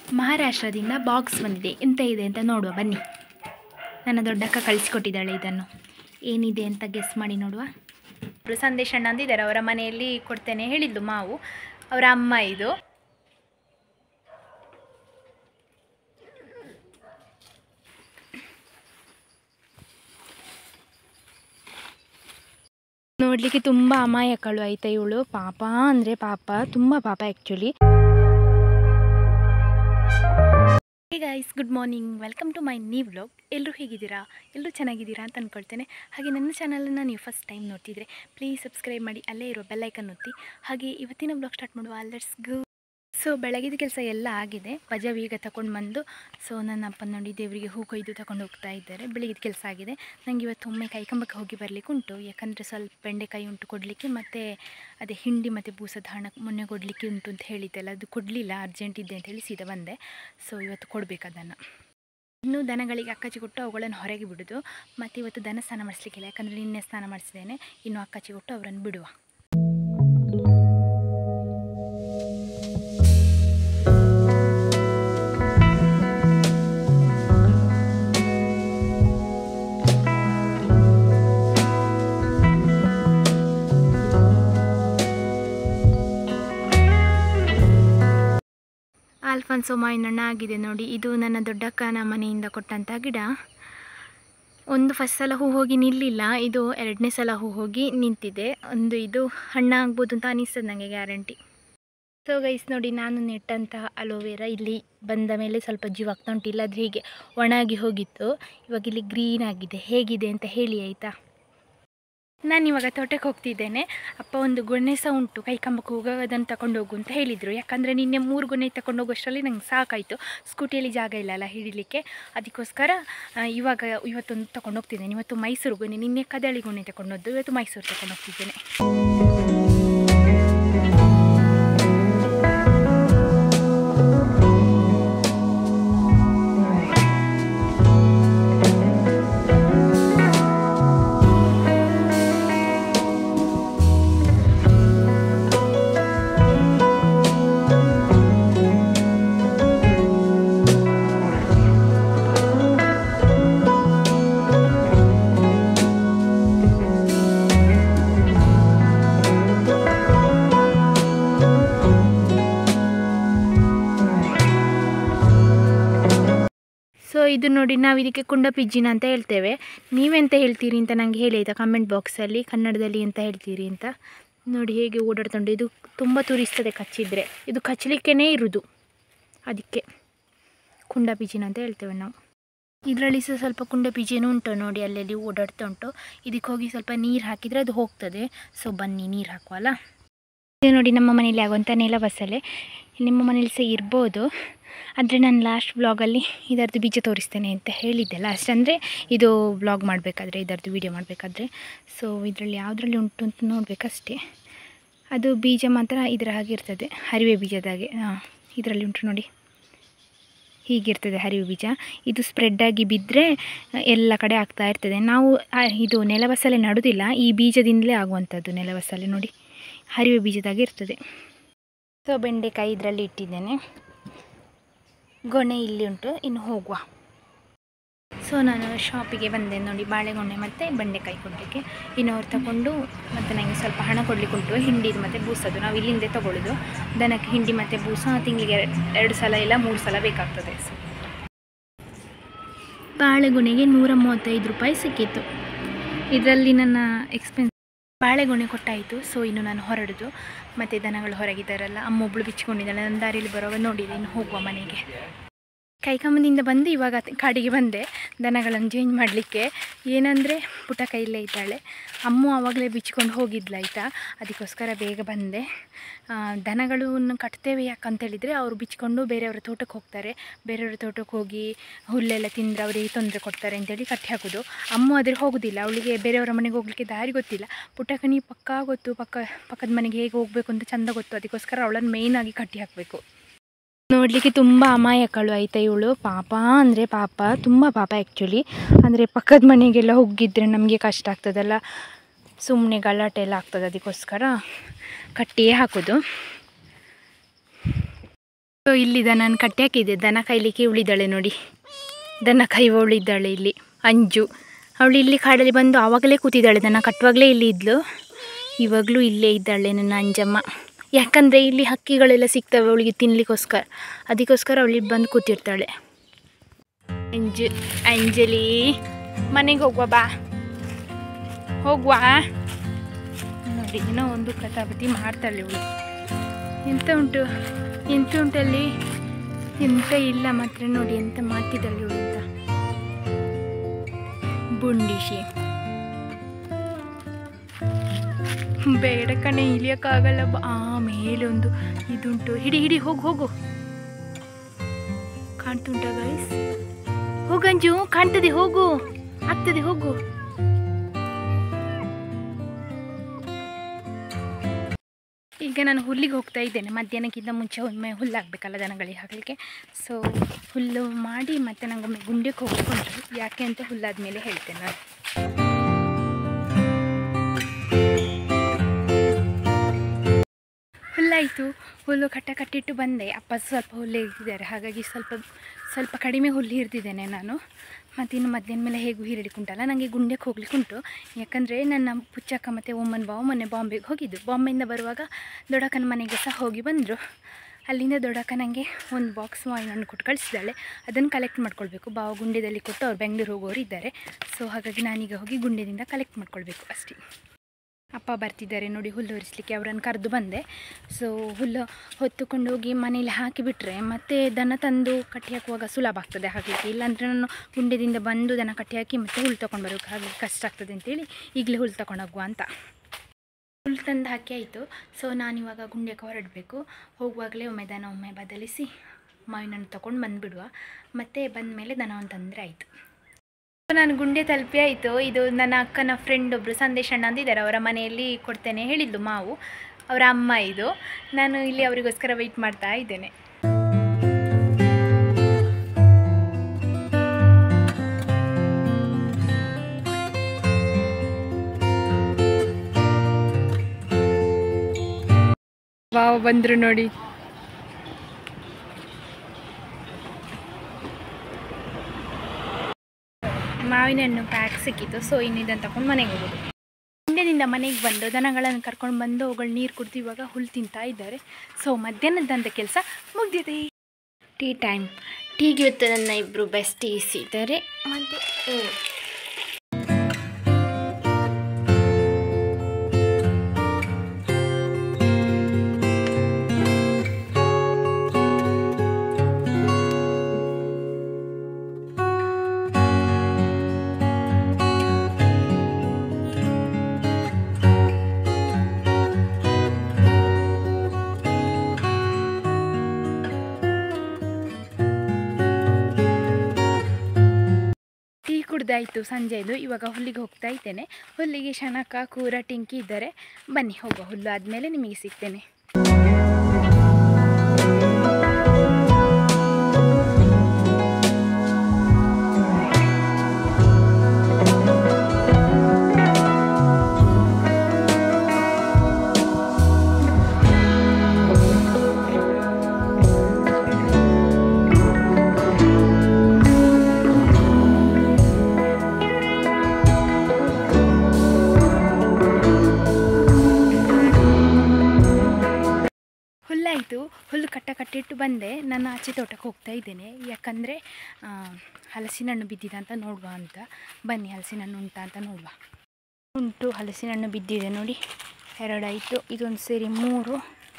ಮಹಾರಾಷ್ಟ್ರದಿಂದ box ಬಂದಿದೆ ಎಂತ ಇದೆ ಅಂತ ನೋಡುವ ಬನ್ನಿ ನನ್ನ ದೊಡ್ಡಕ್ಕ ಕಳಿಸ್ಕೊಟ್ಟಿದ್ದಾಳೆ ಇದನ್ನು ಏನಿದೆ ಅಂತ ಗೆಸ್ ಮಾಡಿ ನೋಡುವ ಒಬ್ರು ಸಂದೇಶ್ ಅಣ್ಣ ಅಂದಿದ್ದಾರೆ ಅವರ ಮನೆಯಲ್ಲಿ ಕೊಡ್ತೇನೆ ಹೇಳಿದ್ದು ಮಾವು ಅವರ ಅಮ್ಮ ಇದು ನೋಡಲಿಕ್ಕೆ ತುಂಬ ಅಮಾಯಕಳು ಆಯ್ತಾ ಇವಳು ಪಾಪ ಅಂದರೆ ಪಾಪ ತುಂಬ ಪಾಪ actually hey guys good morning welcome to my new vlog ಎಲ್ಲರೂ ಹೇಗಿದ್ದೀರಾ ಎಲ್ಲರೂ ಚೆನ್ನಾಗಿದ್ದೀರಾ ಅಂತ ಅಂದ್ಕೊಳ್ತೇನೆ ಹಾಗೆ ನನ್ನ ಚಾನಲನ್ನು ನೀವು ಫಸ್ಟ್ ಟೈಮ್ ನೋಡ್ತಿದ್ರೆ ಪ್ಲೀಸ್ ಸಬ್ಸ್ಕ್ರೈಬ್ ಮಾಡಿ ಅಲ್ಲೇ ಇರೋ ಬೆಲ್ಲೈಕನ್ ಒತ್ತಿ ಹಾಗೆ ಇವತ್ತಿನ ವ್ಲಾಗ್ ಸ್ಟಾರ್ಟ್ ಮಾಡುವ ಲೆಟ್ಸ್ ಗೋ ಸೊ ಬೆಳಗಿದ ಕೆಲಸ ಎಲ್ಲ ಆಗಿದೆ ಪಜಾವ್ ಈಗ ತಗೊಂಡು ಬಂದು ಸೊ ನನ್ನ ಅಪ್ಪ ನೋಡಿ ದೇವರಿಗೆ ಹೂ ಕೊಯ್ದು ತಗೊಂಡು ಹೋಗ್ತಾ ಇದ್ದಾರೆ ಬೆಳಗಿದ ಕೆಲಸ ಆಗಿದೆ ನನಗೆ ಇವತ್ತು ಒಮ್ಮೆ ಕೈಕಂಬಕ್ಕೆ ಹೋಗಿ ಬರಲಿಕ್ಕೆ ಉಂಟು ಯಾಕಂದರೆ ಸ್ವಲ್ಪ ಬೆಂಡೆಕಾಯಿ ಉಂಟು ಕೊಡಲಿಕ್ಕೆ ಮತ್ತು ಅದೇ ಹಿಂಡಿ ಮತ್ತು ಬೂಸದ ಹಣ ಮೊನ್ನೆ ಕೊಡಲಿಕ್ಕೆ ಉಂಟು ಅಂತ ಹೇಳಿದ್ದೆಲ್ಲ ಅದು ಕೊಡಲಿಲ್ಲ ಅರ್ಜೆಂಟ್ ಇದೆ ಅಂತ ಹೇಳಿ ಸೀದಾ ಬಂದೆ ಸೊ ಇವತ್ತು ಕೊಡಬೇಕು ಅದನ್ನು ಇನ್ನು ದನಗಳಿಗೆ ಅಕ್ಕಚ್ಚಿ ಕೊಟ್ಟು ಅವುಗಳನ್ನು ಹೊರಗೆ ಬಿಡೋದು ಮತ್ತು ಇವತ್ತು ದನ ಸ್ನಾನ ಮಾಡಿಸ್ಲಿಕ್ಕಿಲ್ಲ ಯಾಕಂದರೆ ನಿನ್ನೆ ಸ್ನಾನ ಮಾಡಿಸಿದ್ದೇನೆ ಇನ್ನು ಅಕ್ಕಚ್ಚಿ ಕೊಟ್ಟು ಅವರನ್ನು ಬಿಡುವ ಆಲ್ಫನ್ಸೋ ಮಾವಿನಣ್ಣ ಆಗಿದೆ ನೋಡಿ ಇದು ನನ್ನ ದೊಡ್ಡಕ್ಕನ ಮನೆಯಿಂದ ಕೊಟ್ಟಂಥ ಗಿಡ ಒಂದು ಫಸ್ಟ್ ಸಲ ಹೂ ಹೋಗಿ ನಿಲ್ಲಿಲ್ಲ ಇದು ಎರಡನೇ ಸಲ ಹೂ ಹೋಗಿ ನಿಂತಿದೆ ಒಂದು ಇದು ಹಣ್ಣಾಗ್ಬೋದು ಅಂತ ಅನಿಸ್ತದೆ ನನಗೆ ಗ್ಯಾರಂಟಿ ಸೊ ಗೈಸ್ ನೋಡಿ ನಾನು ನೆಟ್ಟಂಥ ಅಲೋವೆರಾ ಇಲ್ಲಿ ಬಂದ ಮೇಲೆ ಸ್ವಲ್ಪ ಜೀವ ಆಗ್ತಾ ಉಂಟು ಇಲ್ಲಾದ್ರೆ ಹೀಗೆ ಒಣಗಿ ಹೋಗಿತ್ತು ಇವಾಗ ಇಲ್ಲಿ ಗ್ರೀನ್ ಆಗಿದೆ ಹೇಗಿದೆ ಅಂತ ಹೇಳಿ ಆಯಿತಾ ನಾನು ಇವಾಗ ತೋಟಕ್ಕೆ ಹೋಗ್ತಿದ್ದೇನೆ ಅಪ್ಪ ಒಂದು ಗೊನೆ ಸಹ ಉಂಟು ಕೈ ಕಂಬಕ್ಕೆ ಹೋಗುವಾಗ ಅದನ್ನು ತಗೊಂಡು ಹೋಗು ಅಂತ ಹೇಳಿದರು ಯಾಕಂದರೆ ನಿನ್ನೆ ಮೂರು ಗೊನೆ ತಗೊಂಡು ಹೋಗೋಷ್ಟರಲ್ಲಿ ನಂಗೆ ಸಾಕಾಯಿತು ಸ್ಕೂಟಿಯಲ್ಲಿ ಜಾಗ ಇಲ್ಲ ಅಲ್ಲ ಹಿಡಿಲಿಕ್ಕೆ ಅದಕ್ಕೋಸ್ಕರ ಆ, ಇವಾಗ ಇವತ್ತೊಂದು ತಗೊಂಡು ಹೋಗ್ತಿದ್ದೇನೆ ಇವತ್ತು ಮೈಸೂರು ಗೊನೆ ನಿನ್ನೆ ಕದಳಿ ಗೊನೆ ತಗೊಂಡೋದ್ದು ಇವತ್ತು ಮೈಸೂರು ತಗೊಂಡು ಹೋಗ್ತಿದ್ದೇನೆ ಸೊ ಇದು ನೋಡಿ ನಾವು ಇದಕ್ಕೆ ಕುಂಡ ಪಿಜ್ಜಿನ ಅಂತ ಹೇಳ್ತೇವೆ ನೀವೆಂತ ಹೇಳ್ತೀರಿ ಅಂತ ನನಗೆ ಹೇಳಿ ಆಯಿತಾ ಕಮೆಂಟ್ ಬಾಕ್ಸಲ್ಲಿ ಕನ್ನಡದಲ್ಲಿ ಎಂತ ಹೇಳ್ತೀರಿ ಅಂತ ನೋಡಿ ಹೇಗೆ ಓಡಾಡ್ತುಂಟು ಇದು ತುಂಬ ತುರಿಸ್ತದೆ ಕಚ್ಚಿದರೆ ಇದು ಕಚ್ಚಲಿಕ್ಕೇ ಇರುವುದು ಅದಕ್ಕೆ ಕುಂಡ ಪಿಜಿನ ಅಂತ ಹೇಳ್ತೇವೆ ನಾವು ಇದರಲ್ಲಿ ಸಹ ಸ್ವಲ್ಪ ಕುಂಡ ಪಿಜಿನೂ ಉಂಟು ನೋಡಿ ಅಲ್ಲಲ್ಲಿ ಓಡಾಡ್ತಾ ಉಂಟು ಇದಕ್ಕೆ ಹೋಗಿ ಸ್ವಲ್ಪ ನೀರು ಹಾಕಿದರೆ ಅದು ಹೋಗ್ತದೆ ಸೊ ಬನ್ನಿ ನೀರು ಹಾಕುವಲ್ಲ ಇದು ನೋಡಿ ನಮ್ಮ ಮನೇಲಿ ಆಗುವಂಥ ನೆಲ ಬಸಳೆ ನಿಮ್ಮ ಮನೇಲಿ ಸಹ ಇರ್ಬೋದು ಆದರೆ ನಾನು ಲಾಸ್ಟ್ ಬ್ಲಾಗಲ್ಲಿ ಇದರದ್ದು ಬೀಜ ತೋರಿಸ್ತೇನೆ ಅಂತ ಹೇಳಿದ್ದೆ ಲಾಸ್ಟ್ ಅಂದರೆ ಇದು ಬ್ಲಾಗ್ ಮಾಡಬೇಕಾದ್ರೆ ಇದರದ್ದು ವೀಡಿಯೋ ಮಾಡಬೇಕಾದ್ರೆ ಸೊ ಇದರಲ್ಲಿ ಯಾವುದರಲ್ಲಿ ಉಂಟು ಅಂತ ನೋಡಬೇಕಷ್ಟೇ ಅದು ಬೀಜ ಮಾತ್ರ ಇದರ ಹಾಗೆ ಇರ್ತದೆ ಹರಿವೆ ಬೀಜದಾಗೆ ಹಾಂ ಇದರಲ್ಲಿ ಉಂಟು ನೋಡಿ ಹೀಗಿರ್ತದೆ ಹರಿವೆ ಬೀಜ ಇದು ಸ್ಪ್ರೆಡ್ಡಾಗಿ ಬಿದ್ದರೆ ಎಲ್ಲ ಕಡೆ ಆಗ್ತಾ ಇರ್ತದೆ ನಾವು ಆ, ಇದು ನೆಲಬಸಲೆ ನಡುವುದಿಲ್ಲ ಈ ಬೀಜದಿಂದಲೇ ಆಗುವಂಥದ್ದು ನೆಲಬಸಲೆ ನೋಡಿ ಹರಿವೆ ಬೀಜದಾಗೆ ಇರ್ತದೆ ಸೊ ಬೆಂಡೆಕಾಯಿ ಇದರಲ್ಲಿ ಇಟ್ಟಿದ್ದೇನೆ ಗೊನೆ ಇಲ್ಲಿ ಉಂಟು ಇನ್ನು ಹೋಗುವ ಸೊ ನಾನು ಶಾಪಿಗೆ ಬಂದೆ ನೋಡಿ ಬಾಳೆಗೊನೆ ಮತ್ತು ಬೆಂಡೆಕಾಯಿ ಕೊಡಲಿಕ್ಕೆ ಇನ್ನು ಅವ್ರು ತಗೊಂಡು ಮತ್ತು ನನಗೆ ಸ್ವಲ್ಪ ಹಣ ಕೊಡಲಿಕ್ಕೆ ಉಂಟು ಹಿಂಡಿದು ಮತ್ತು ಬೂಸದು ನಾವು ಇಲ್ಲಿಂದ ತಗೊಳ್ಳೋದು ದನಕ್ಕೆ ಹಿಂಡಿ ಮತ್ತು ಬೂಸ ತಿಂಗಳಿಗೆ ಎರಡು ಸಲ ಇಲ್ಲ ಮೂರು ಸಲ ಬೇಕಾಗ್ತದೆ ಸೊ ಬಾಳೆಗೊನೆಗೆ ನೂರ ಮೂವತ್ತೈದು ರೂಪಾಯಿ ಸಿಕ್ಕಿತ್ತು ಇದರಲ್ಲಿ ನನ್ನ ಎಕ್ಸ್ಪೆನ್ಸ್ ಬಾಳೆಗೊನೆ ಕೊಟ್ಟಾಯಿತು ಸೊ ಇನ್ನು ನಾನು ಹೊರಡುದು ಮತ್ತು ದನಗಳು ಹೊರಗಿದ್ದಾರಲ್ಲ ಅಮ್ಮ ಒಬ್ಬಳು ಬಿಚ್ಚಿಕೊಂಡಿದ್ದಾಳೆ ನನ್ನ ದಾರಿಯಲ್ಲಿ ಬರುವಾಗ ನೋಡಿದೆ ಇನ್ನು ಹೋಗುವ ಮನೆಗೆ ಕೈಕಮ್ಮದಿಂದ ಬಂದು ಇವಾಗ ತ- ಕಾಡಿಗೆ ಬಂದೆ ದನಗಳನ್ನು ಚೇಂಜ್ ಮಾಡಲಿಕ್ಕೆ ಏನಂದರೆ ಪುಟ ಕೈಯಲ್ಲೇ ಇದ್ದಾಳೆ ಅಮ್ಮ ಆವಾಗಲೇ ಬಿಚ್ಕೊಂಡು ಹೋಗಿದ್ಲು ಆಯಿತಾ ಅದಕ್ಕೋಸ್ಕರ ಬೇಗ ಬಂದೆ ಆ, ದನಗಳನ್ನು ಕಟ್ತೇವೆ ಯಾಕಂತೇಳಿದರೆ ಅವರು ಬಿಚ್ಕೊಂಡು ಬೇರೆಯವರ ತೋಟಕ್ಕೆ ಹೋಗ್ತಾರೆ ಬೇರೆಯವರ ತೋಟಕ್ಕೆ ಹೋಗಿ ಹುಲ್ಲೆಲ್ಲ ತಿಂದರೆ ಅವರಿಗೆ ತೊಂದರೆ ಕೊಡ್ತಾರೆ ಅಂತೇಳಿ ಕಟ್ಟಿ ಹಾಕೋದು ಅಮ್ಮ ಅದ್ರ ಹೋಗೋದಿಲ್ಲ ಅವಳಿಗೆ ಬೇರೆಯವರ ಮನೆಗೆ ಹೋಗಲಿಕ್ಕೆ ದಾರಿ ಗೊತ್ತಿಲ್ಲ ಪುಟ್ಟಕನಿ ಪಕ್ಕ ಗೊತ್ತು ಪಕ್ಕ ಪಕ್ಕದ ಮನೆಗೆ ಹೇಗೆ ಹೋಗಬೇಕು ಅಂತ ಚಂದ ಗೊತ್ತು ಅದಕ್ಕೋಸ್ಕರ ಅವಳನ್ನು ಮೇಯ್ನಾಗಿ ಕಟ್ಟಿ ಹಾಕಬೇಕು ನೋಡಲಿಕ್ಕೆ ತುಂಬ ಅಮಾಯಕಳು ಆಯಿತಾ ಇವಳು ಪಾಪ ಅಂದರೆ ಪಾಪ ತುಂಬ ಪಾಪ ಆ್ಯಕ್ಚುಲಿ ಅಂದರೆ ಪಕ್ಕದ ಮನೆಗೆಲ್ಲ ಹೋಗಿದ್ರೆ ನಮಗೆ ಕಷ್ಟ ಆಗ್ತದಲ್ಲ ಸುಮ್ಮನೆ ಗಲಾಟೆ ಎಲ್ಲ ಆಗ್ತದೆ ಅದಕ್ಕೋಸ್ಕರ ಕಟ್ಟಿಯೇ ಹಾಕೋದು ಸೊ ಇಲ್ಲಿ ದನ ಕಟ್ಟಿ ಹಾಕಿದ್ದೆ ದನ ಕಾಯ್ಲಿಕ್ಕೆ ಉಳಿದಾಳೆ ನೋಡಿ ದನ ಕೈವ ಉಳಿದ್ದಾಳೆ ಇಲ್ಲಿ ಅಂಜು ಅವಳು ಇಲ್ಲಿ ಕಾಡಲ್ಲಿ ಬಂದು ಆವಾಗಲೇ ಕೂತಿದ್ದಾಳೆ ದನ ಕಟ್ಟುವಾಗಲೇ ಇಲ್ಲಿ ಇದ್ಲು ಇವಾಗಲೂ ಇಲ್ಲೇ ಇದ್ದಾಳೆ ನನ್ನ ಅಂಜಮ್ಮ ಯಾಕಂದರೆ ಇಲ್ಲಿ ಹಕ್ಕಿಗಳೆಲ್ಲ ಸಿಗ್ತವೆ ಅವಳಿಗೆ ತಿನ್ಲಿಕ್ಕೋಸ್ಕರ ಅದಕ್ಕೋಸ್ಕರ ಅವಳಿಗೆ ಬಂದು ಕೂತಿರ್ತಾಳೆ ಅಂಜು ಅಂಜಲಿ ಮನೆಗೆ ಹೋಗುವ ಬಾ ಹೋಗುವ ನೋಡಿ ಏನೋ ಒಂದು ಕಥಾಪತಿ ಮಾಡ್ತಾಳೆ ಇವಳು ಎಂತ ಉಂಟು ಎಂತ ಉಂಟಲ್ಲಿ ಎಂತ ಇಲ್ಲ ಮಾತ್ರ ನೋಡಿ ಎಂತ ಮಾಡ್ತಿದ್ದಾಳೆ ಇವಳು ಅಂತ ಬುಂಡಿಶಿ ಬೇಡ ಕಣೆ ಇಳಿಯೋಕ್ಕಾಗಲ್ಲ ಬ ಆ ಮೇಲೊಂದು ಇದುಂಟು ಹಿಡಿ ಹಿಡಿ ಹೋಗು ಹೋಗು ಕಾಣ್ತುಂಟ ಗೈಸ್ ಹೋಗಂಜು ಕಾಣ್ತದೆ ಹೋಗು ಆಗ್ತದೆ ಹೋಗು ಈಗ ನಾನು ಹುಲ್ಲಿಗೆ ಹೋಗ್ತಾ ಇದ್ದೇನೆ ಮಧ್ಯಾಹ್ನಕ್ಕಿಂತ ಮುಂಚೆ ಒಮ್ಮೆ ಹುಲ್ಲು ಹಾಕ್ಬೇಕಲ್ಲ ದನಗಳಿಗೆ ಹಾಕಲಿಕ್ಕೆ ಸೊ ಹುಲ್ಲು ಮಾಡಿ ಮತ್ತೆ ನಂಗೊಮ್ಮೆ ಗುಂಡಿಗೆ ಹೋಗ್ಕೊಂಡ್ರು ಯಾಕೆ ಅಂತ ಹುಲ್ಲಾದ್ಮೇಲೆ ಹೇಳ್ತೇನೆ ನಾನು ಹುಲ್ಲಾಯಿತು ಹುಲ್ಲು ಕಟ್ಟ ಕಟ್ಟಿಟ್ಟು ಬಂದೆ ಅಪ್ಪ ಸ್ವಲ್ಪ ಹುಲ್ಲು ಇರಿದ್ದಾರೆ ಹಾಗಾಗಿ ಸ್ವಲ್ಪ ಸ್ವಲ್ಪ ಕಡಿಮೆ ಹುಲ್ಲು ಹಿರಿದಿದ್ದೇನೆ ನಾನು ಮತ್ತು ಇನ್ನು ಮಧ್ಯಾಹ್ನ ಮೇಲೆ ಹೇಗೂ ಹೀರಡಿಕುಂಟಲ್ಲ ನನಗೆ ಗುಂಡ್ಯಕ್ಕೆ ಹೋಗ್ಲಿಕ್ಕೆ ಉಂಟು ಯಾಕಂದರೆ ನನ್ನ ಪುಚ್ಚಕ್ಕ ಮತ್ತು ಒಮ್ಮನ ಬಾವು ಮೊನ್ನೆ ಬಾಂಬೆಗೆ ಹೋಗಿದ್ದು ಬಾಂಬೆಯಿಂದ ಬರುವಾಗ ದೊಡ್ಡಕ್ಕನ ಮನೆಗೆ ಸಹ ಹೋಗಿ ಬಂದರು ಅಲ್ಲಿಂದ ದೊಡ್ಡಕ್ಕ ನನಗೆ ಒಂದು ಬಾಕ್ಸ್ ಮಾವಿನ ಹಣ್ಣು ಕೊಟ್ಟು ಕಳಿಸಿದ್ದಾಳೆ ಅದನ್ನು ಕಲೆಕ್ಟ್ ಮಾಡ್ಕೊಳ್ಬೇಕು ಬಾವ ಗುಂಡ್ಯದಲ್ಲಿ ಕೊಟ್ಟು ಅವ್ರು ಬೆಂಗಳೂರು ಹೋಗೋರು ಇದ್ದಾರೆ ಸೊ ಹಾಗಾಗಿ ನಾನೀಗ ಹೋಗಿ ಗುಂಡ್ಯದಿಂದ ಕಲೆಕ್ಟ್ ಮಾಡ್ಕೊಳ್ಬೇಕು ಅಷ್ಟೇ ಅಪ್ಪ ಬರ್ತಿದ್ದಾರೆ ನೋಡಿ ಹುಲ್ಲು ಹೊರಿಸ್ಲಿಕ್ಕೆ ಅವರನ್ನು ಕರೆದು ಬಂದೆ ಸೊ ಹುಲ್ಲು ಹೊತ್ತುಕೊಂಡು ಹೋಗಿ ಮನೇಲಿ ಹಾಕಿಬಿಟ್ರೆ ಮತ್ತೆ ದನ ತಂದು ಕಟ್ಟಿ ಹಾಕುವಾಗ ಸುಲಭ ಆಗ್ತದೆ ಹಾಕಲಿಕ್ಕೆ ಇಲ್ಲಾಂದರೆ ನಾನು ಗುಂಡ್ಯದಿಂದ ಬಂದು ದನ ಕಟ್ಟಿ ಹಾಕಿ ಮತ್ತೆ ಹುಲ್ಲು ತೊಗೊಂಡು ಬರೋಕೆ ಹಾಗೆ ಕಷ್ಟ ಆಗ್ತದೆ ಅಂತೇಳಿ ಈಗಲೇ ಹುಲ್ಲು ತಗೊಂಡು ಹೋಗುವ ಅಂತ ಹುಲ್ಲು ತಂದು ಹಾಕಿ ಆಯಿತು ಸೊ ನಾನಿವಾಗ ಗುಂಡ್ಯಕ್ಕೆ ಹೊರಡಬೇಕು ಹೋಗುವಾಗಲೇ ಒಮ್ಮೆ ದನ ಒಮ್ಮೆ ಬದಲಿಸಿ ಮಾವಿನ ಹಣ್ಣು ತೊಗೊಂಡು ಬಂದುಬಿಡುವ ಮತ್ತು ಬಂದ ಮೇಲೆ ದನವನ್ನು ತಂದರೆ ಆಯಿತು ನಾನು ಗುಂಡೆ ತಲುಪಿ ಆಯಿತು ಇದು ನನ್ನ ಅಕ್ಕನ ಫ್ರೆಂಡ್ ಒಬ್ಬರು ಸಂದೇಶ್ ಅಣ್ಣ ಅಂದಿದ್ದಾರೆ ಅವರ ಮನೆಯಲ್ಲಿ ಕೊಡ್ತೇನೆ ಹೇಳಿದ್ದು ಮಾವು ಅವರ ಅಮ್ಮ ಇದು ನಾನು ಇಲ್ಲಿ ಅವರಿಗೋಸ್ಕರ ವೆಯ್ಟ್ ಮಾಡ್ತಾ ಇದ್ದೇನೆ ವಾವ್ ಬಂದರು ನೋಡಿ ಮಾವಿನ ಹಣ್ಣು ಪ್ಯಾಕ್ ಸಿಕ್ಕಿತ್ತು ಸೊ ಇನ್ನು ಇದನ್ನು ತಗೊಂಡು ಮನೆಗೆ ಹೋಗೋದು ಹಿಂದಿನಿಂದ ಮನೆಗೆ ಬಂದು ದನಗಳನ್ನು ಕರ್ಕೊಂಡು ಬಂದು ಅವುಗಳು ನೀರು ಕುಡಿದು ಇವಾಗ ಹುಲ್ಲು ತಿಂತಾ ಇದ್ದಾರೆ ಸೊ ಮಧ್ಯಾಹ್ನದಂತ ಕೆಲಸ ಮುಗ್ದಿದೆ ಟೀ ಟೈಮ್ ಟೀಗೆ ಇವತ್ತು ನನ್ನ ಇಬ್ಬರು ಬೆಸ್ಟ್ ಟೀಸ್ ಇದ್ದಾರೆ ಮತ್ತು ಟೀ ಕುಡ್ದಾಯಿತು ಸಂಜೆದು ಇವಾಗ ಹುಲ್ಲಿಗೆ ಹೋಗ್ತಾ ಇದ್ದೇನೆ ಹುಲ್ಲಿಗೆ ಶನಕ ಕೂರ ಟಿಂಕಿ ಇದ್ದಾರೆ ಬನ್ನಿ ಹೋಗೋ ಹುಲ್ಲು ಆದಮೇಲೆ ನಿಮಗೆ ಸಿಗ್ತೇನೆ ಹುಲ್ಲಾಯಿತು ಹುಲ್ಲು ಕಟ್ಟ ಕಟ್ಟಿಟ್ಟು ಬಂದೆ ನಾನು ಆಚೆ ತೋಟಕ್ಕೆ ಹೋಗ್ತಾ ಇದ್ದೇನೆ ಯಾಕಂದರೆ ಹಲಸಿನ ಹಣ್ಣು ಬಿದ್ದಿದೆ ಅಂತ ನೋಡುವ ಅಂತ ಬನ್ನಿ ಹಲಸಿನ ಹಣ್ಣು ಉಂಟಾ ಅಂತ ನೋಡುವ ಉಂಟು ಹಲಸಿನ ಹಣ್ಣು ಬಿದ್ದಿದೆ ನೋಡಿ ಎರಡಾಯಿತು ಇದೊಂದು ಸೇರಿ ಮೂರು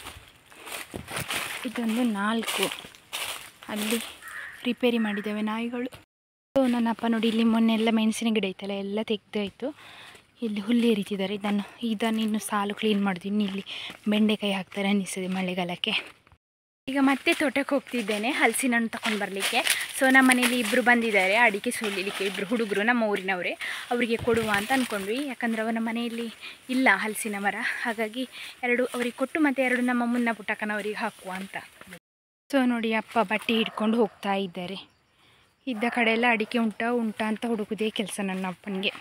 ಇದೊಂದು ನಾಲ್ಕು ಅಲ್ಲಿ ರಿಪೇರಿ ಮಾಡಿದ್ದೇವೆ ನಾಯಿಗಳು ಸೊ ನನ್ನ ಅಪ್ಪ ನೋಡಿ ಇಲ್ಲಿ ಮೊನ್ನೆ ಎಲ್ಲ ಮೆಣಸಿನ ಗಿಡ ಐತಲ್ಲ ಎಲ್ಲ ತೆಗ್ದಾಯಿತು ಇಲ್ಲಿ ಹುಲ್ಲು ಏರಿತಿದ್ದಾರೆ ಇದನ್ನು ಇದನ್ನು ಇನ್ನು ಸಾಲು ಕ್ಲೀನ್ ಮಾಡೋದು ಇನ್ನು ಇಲ್ಲಿ ಬೆಂಡೆಕಾಯಿ ಹಾಕ್ತಾರೆ ಅನ್ನಿಸ್ತದೆ ಮಳೆಗಾಲಕ್ಕೆ ಈಗ ಮತ್ತೆ ತೋಟಕ್ಕೆ ಹೋಗ್ತಿದ್ದೇನೆ ಹಲಸಿನ ಹಣ್ಣು ತಗೊಂಡು ಬರಲಿಕ್ಕೆ ಸೊ ನಮ್ಮ ಮನೇಲಿ ಇಬ್ಬರು ಬಂದಿದ್ದಾರೆ ಅಡಿಕೆ ಸುಲಿಲಿಕ್ಕೆ ಇಬ್ಬರು ಹುಡುಗರು ನಮ್ಮ ಊರಿನವರೇ ಅವರಿಗೆ ಕೊಡುವ ಅಂತ ಅಂದ್ಕೊಂಡ್ವಿ ಯಾಕಂದ್ರೆ ಅವರ ಮನೆಯಲ್ಲಿ ಇಲ್ಲ ಹಲಸಿನ ಮರ ಹಾಗಾಗಿ ಎರಡು ಅವರಿಗೆ ಕೊಟ್ಟು ಮತ್ತು ಎರಡು ನಮ್ಮ ಮುನ್ನ ಪುಟ್ಟಕ್ಕನವರಿಗೆ ಹಾಕುವ ಅಂತ ಸೊ ನೋಡಿ ಅಪ್ಪ ಬಟ್ಟೆ ಹಿಡ್ಕೊಂಡು ಹೋಗ್ತಾ ಇದ್ದಾರೆ ಇದ್ದ ಕಡೆ ಎಲ್ಲ ಅಡಿಕೆ ಉಂಟಾ ಉಂಟಾ ಅಂತ ಹುಡುಕುದೇ ಕೆಲಸ ನನ್ನ ಅಪ್ಪನಿಗೆ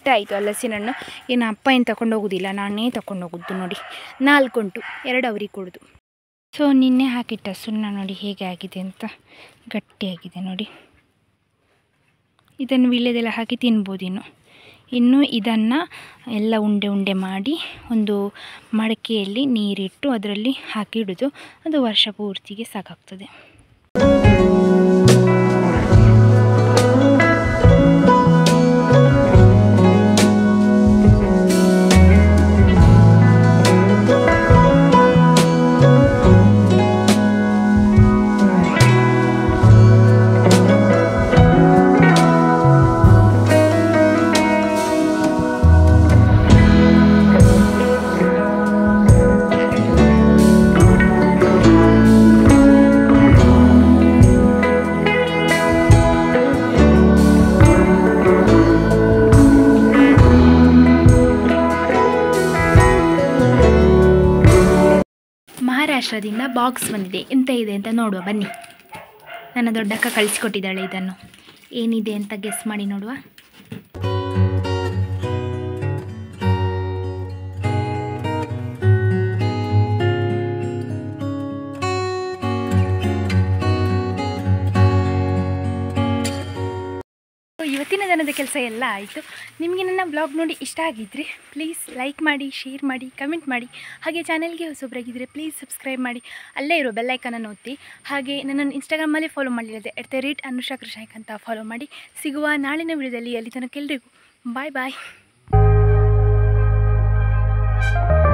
ಆಯಿತು ಹಲಸಿನ ಹಣ್ಣು ಏನು ಅಪ್ಪ ಏನು ತಗೊಂಡು ಹೋಗೋದಿಲ್ಲ ನಾನೇ ತಗೊಂಡು ಹೋಗೋದು ನೋಡಿ ನಾಲ್ಕು ಉಂಟು ಎರಡು ಅವ್ರಿಗೆ ಕೊಡೋದು ಸೊ ನಿನ್ನೆ ಹಾಕಿಟ್ಟ ಸುಣ್ಣ ನೋಡಿ ಹೇಗೆ ಆಗಿದೆ ಅಂತ ಗಟ್ಟಿಯಾಗಿದೆ ನೋಡಿ ಇದನ್ನು ವಿಳ್ಯದೆಲ್ಲ ಹಾಕಿ ತಿನ್ಬೋದಿನ್ನು ಇನ್ನು ಇದನ್ನು ಎಲ್ಲ ಉಂಡೆ ಉಂಡೆ ಮಾಡಿ ಒಂದು ಮಡಕೆಯಲ್ಲಿ ನೀರಿಟ್ಟು ಅದರಲ್ಲಿ ಹಾಕಿಡೋದು ಅದು ವರ್ಷ ಪೂರ್ತಿಗೆ ಸಾಕಾಗ್ತದೆ ಮಹಾರಾಷ್ಟ್ರದಿಂದ ಬಾಕ್ಸ್ ಬಂದಿದೆ ಎಂತ ಇದೆ ಅಂತ ನೋಡುವ ಬನ್ನಿ ನನ್ನ ದೊಡ್ಡಕ್ಕ ಕಳಿಸ್ಕೊಟ್ಟಿದ್ದಾಳೆ ಇದನ್ನು ಏನಿದೆ ಅಂತ ಗೆಸ್ ಮಾಡಿ ನೋಡುವ ಸೊ ಇವತ್ತಿನ ದಿನದ ಕೆಲಸ ಎಲ್ಲ ಆಯಿತು ನಿಮಗೆ ನನ್ನ ಬ್ಲಾಗ್ ನೋಡಿ ಇಷ್ಟ ಆಗಿದ್ದರೆ ಪ್ಲೀಸ್ ಲೈಕ್ ಮಾಡಿ ಶೇರ್ ಮಾಡಿ ಕಮೆಂಟ್ ಮಾಡಿ ಹಾಗೆ ಚಾನಲ್ಗೆ ಹೊಸೊಬ್ಬರಾಗಿದ್ದರೆ ಪ್ಲೀಸ್ ಸಬ್ಸ್ಕ್ರೈಬ್ ಮಾಡಿ ಅಲ್ಲೇ ಇರೋ ಬೆಲ್ಲೈಕನನ್ನು ಒತ್ತಿ ಹಾಗೆ ನನ್ನನ್ನು ಇನ್ಸ್ಟಾಗ್ರಾಮಲ್ಲಿ ಫಾಲೋ ಮಾಡಲಿಲ್ಲದೆ ಎಟ್ ದ ರೇಟ್ ಅನುಷಾ ಕೃಷಾಯಕ್ ಅಂತ ಫಾಲೋ ಮಾಡಿ ಸಿಗುವ ನಾಳಿನ ವಿಡಿಯೋದಲ್ಲಿ ಅಲ್ಲಿ ತನಕ ಎಲ್ರಿಗೂ ಬಾಯ್ ಬಾಯ್